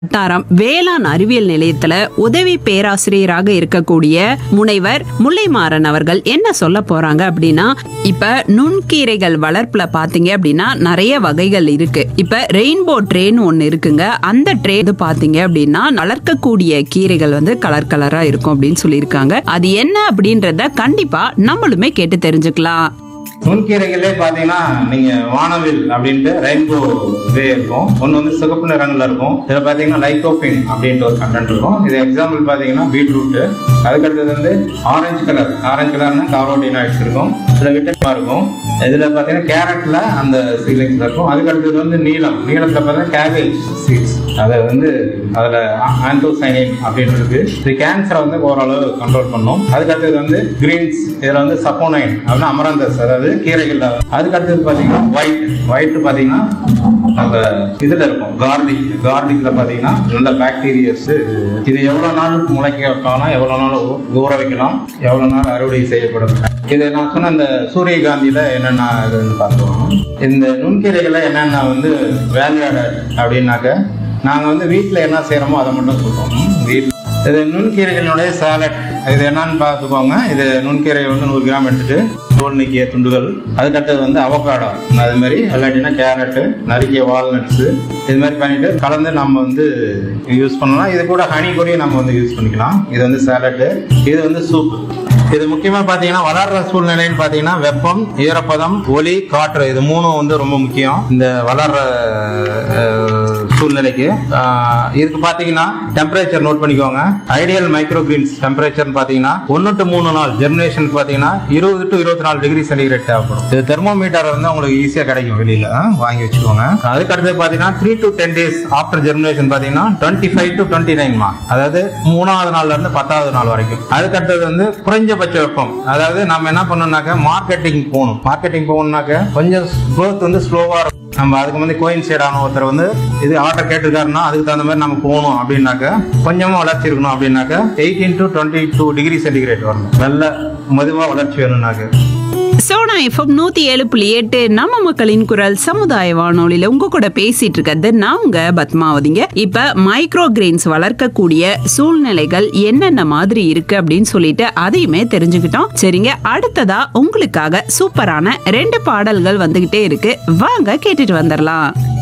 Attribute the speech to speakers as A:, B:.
A: வட்டாரம் வேளாண் அறிவியல் நிலையத்துல உதவி பேராசிரியராக இருக்கக்கூடிய முனைவர் முல்லைமாறன் அவர்கள் என்ன சொல்ல போறாங்க அப்படின்னா இப்ப நுண்கீரைகள் வளர்ப்புல பாத்தீங்க அப்படின்னா நிறைய வகைகள் இருக்கு இப்ப ரெயின்போ ட்ரேன் ஒன்னு இருக்குங்க அந்த ட்ரே வந்து பாத்தீங்க அப்படின்னா வளர்க்கக்கூடிய கீரைகள் வந்து கலர் கலரா இருக்கும் அப்படின்னு சொல்லியிருக்காங்க அது என்ன அப்படின்றத கண்டிப்பா நம்மளுமே கேட்டு தெரிஞ்சுக்கலாம்
B: நுண்கீரைகளே பார்த்தீங்கன்னா நீங்க வானவில் அப்படின்ட்டு ரெயின்போ வே இருக்கும் ஒன்று வந்து சிகப்பு நிறங்கள்ல இருக்கும் இதில் பார்த்தீங்கன்னா லைகோபின் அப்படின்ட்டு ஒரு கண்டென்ட் இருக்கும் இது எக்ஸாம்பிள் பார்த்தீங்கன்னா பீட்ரூட் அதுக்கடுத்தது வந்து ஆரஞ்சு கலர் ஆரஞ்சு கலர்னா காரோடினாய்ட்ஸ் இருக்கும் இதில் விட்டமா இருக்கும் இதில் பார்த்தீங்கன்னா கேரட்ல அந்த சீலிங்ஸ் இருக்கும் அதுக்கடுத்தது வந்து நீலம் நீளத்தில் பார்த்தீங்கன்னா கேபேஜ் சீட்ஸ் அதை வந்து அதில் ஆந்தோசைனின் அப்படின்னு இருக்கு இது கேன்சரை வந்து ஓரளவு கண்ட்ரோல் பண்ணும் அதுக்கடுத்தது வந்து கிரீன்ஸ் இதில் வந்து சப்போனைன் அப்படின்னா அமரந்தஸ் அதாவது கீரைகள் அதுக்கு அடுத்தது பார்த்தீங்கன்னா ஒயிட் ஒயிட் பார்த்தீங்கன்னா அந்த இதில் இருக்கும் கார்லிக் கார்லிக்கில் பார்த்தீங்கன்னா நல்ல பாக்டீரியஸ் இது எவ்வளோ நாள் முளைக்க வைக்கலாம் எவ்வளோ நாள் ஊ- ஊற வைக்கலாம் எவ்வளோ நாள் அறுவடை செய்யப்படும் இது நான் சொன்ன இந்த சூரியகாந்தியில் என்னென்ன இதுன்னு பார்த்துருவோம் இந்த நுண்கீரைகளில் என்னென்ன வந்து வேல்யூ ஆடட் அப்படின்னாக்க நாங்கள் வந்து வீட்டில் என்ன செய்கிறோமோ அதை மட்டும் சொல்கிறோம் வீட்டில் இது நுண்கீரைகளுடைய சாலட் இது என்னன்னு பார்த்துக்கோங்க இது நுண்கீரை வந்து நூறு கிராம் எடுத்துட்டு தோல் நீக்கிய துண்டுகள் அதுக்கடுத்தது வந்து அவகாடோ அது மாதிரி இல்லாட்டினா கேரட்டு நறுக்கிய வால்நட்ஸு இது மாதிரி பண்ணிட்டு கலந்து நம்ம வந்து யூஸ் பண்ணலாம் இது கூட ஹனி கூடயும் நம்ம வந்து யூஸ் பண்ணிக்கலாம் இது வந்து சாலட்டு இது வந்து சூப் இது முக்கியமா பாத்தீங்கன்னா வளர்ற சூழ்நிலைன்னு பாத்தீங்கன்னா வெப்பம் ஈரப்பதம் ஒலி காற்று இது மூணும் வந்து ரொம்ப முக்கியம் இந்த வளர்ற அஹ், சூழ்நிலைக்கு ஆஹ், இதுக்கு பாத்தீங்கன்னா டெம்பரேச்சர் நோட் பண்ணிக்கோங்க ஐடியல் மைக்ரோ கிரீன்ஸ் டெம்பரேச்சர் பாத்தீங்கன்னா ஒன்னு டு மூணு நாள் ஜெர்மினேஷன் பாத்தீங்கன்னா இருபது டு இருபத்தி நாலு டிகிரி சென்டிகிரேட் தேவைப்படும் இது தெர்மோமீட்டர் வந்து உங்களுக்கு ஈஸியா கிடைக்கும் வெளியில ஆஹ், வாங்கி வச்சுக்கோங்க அதுக்கு அடுத்து பாத்தீங்கன்னா three to ten days after germination பாத்தீங்கன்னா twenty five to twenty nine மா அதாவது மூணாவது நாள்ல இருந்து பத்தாவது நாள் வரைக்கும் அதுக்கு அடுத்தது வந்து குறைஞ்சபட்ச வெப்பம் அதாவது நம்ம என்ன பண்ணோம்னாக்க மார்க்கெட்டிங் போகணும் மார்க்கெட்டிங் போகணும்னாக்க கொஞ்சம் growth வந்து ஸ்லோவா இருக்கும் நம்ம அதுக்கு வந்து கோயின்சைட் ஆன ஒருத்தர் வந்து இது ஆர்டர் கேட்டிருக்காருன்னா அதுக்கு தகுந்த மாதிரி நம்ம போகணும் அப்படின்னாக்க கொஞ்சமா வளர்ச்சி இருக்கணும் அப்படின்னாக்க eighteen to twenty two degree centigrade வரணும் நல்ல மெதுவா வளர்ச்சி வேணும்னாக்க
A: சோனா எஃப்எம் நூத்தி ஏழு புள்ளி எட்டு நம்ம மக்களின் குரல் சமுதாய வானொலியில உங்க கூட பேசிட்டு இருக்கிறது நான் உங்க பத்மாவதிங்க இப்ப மைக்ரோ கிரெயின்ஸ் வளர்க்கக்கூடிய சூழ்நிலைகள் என்னென்ன மாதிரி இருக்கு அப்படின்னு சொல்லிட்டு அதையுமே தெரிஞ்சுக்கிட்டோம் சரிங்க அடுத்ததா உங்களுக்காக சூப்பரான ரெண்டு பாடல்கள் வந்துகிட்டே இருக்கு வாங்க கேட்டுட்டு வந்துடலாம்